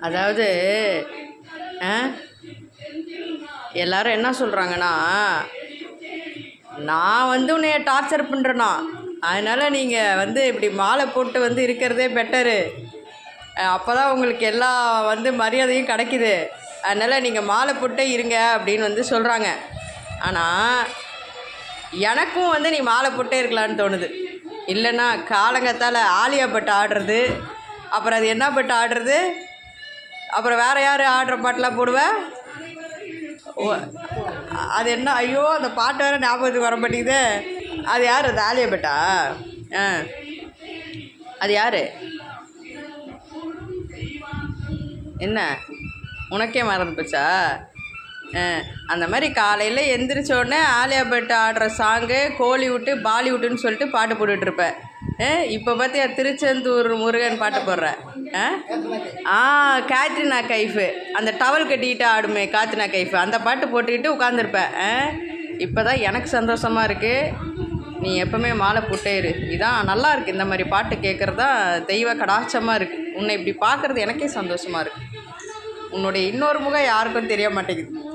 அதாவது ஆ எல்லாரும் என்ன சொல்கிறாங்கன்னா நான் வந்து உன்னைய டார்ச்சர் பண்ணுறேனா அதனால் நீங்கள் வந்து இப்படி மாலை போட்டு வந்து இருக்கிறதே பெட்டரு அப்போ தான் உங்களுக்கு எல்லா வந்து மரியாதையும் கிடைக்குது அதனால் நீங்கள் மாலை போட்டே இருங்க அப்படின்னு வந்து சொல்கிறாங்க ஆனால் எனக்கும் வந்து நீ மாலை போட்டே இருக்கலான்னு தோணுது இல்லைன்னா காலங்கத்தால் ஆலியா பட்டு ஆடுறது அப்புறம் அது என்ன பட்டு ஆடுறது அப்புறம் வேறு யார் ஆடுற பாட்டெலாம் போடுவேன் ஓ அது என்ன ஐயோ அந்த பாட்டு வேறு ஞாபகத்துக்கு வர மாட்டேங்குது அது யார் அது ஆலியா பட்டா ஆ அது யார் என்ன உனக்கே மறந்து போச்சா ஆ, அந்த மாதிரி காலையில் எந்திரிச்ச உடனே ஆலியா பட் ஆடுற சாங்கு கோலிவுட்டு பாலிவுட்டுன்னு சொல்லிட்டு பாட்டு போட்டுட்ருப்பேன் இப்போ பார்த்தியா திருச்செந்தூர் முருகன் பாட்டு போடுற ஆ? ஆ கேத்ரினா கைஃபு அந்த டவல் கட்டிக்கிட்டு ஆடுமே காத்ரினா கைஃபு அந்த பாட்டு போட்டுக்கிட்டு உட்காந்துருப்பேன் இப்போ தான் எனக்கு சந்தோஷமாக இருக்குது நீ எப்பவுமே மாலை போட்டே இரு இதான் நல்லா இருக்கு இந்த மாதிரி பாட்டு கேட்குறதா தெய்வ கடாட்சமாக இருக்குது உன்னை இப்படி பார்க்குறது எனக்கே சந்தோஷமாக இருக்குது உன்னுடைய இன்னொரு முகம் யாருக்கும் தெரிய மாட்டேங்குது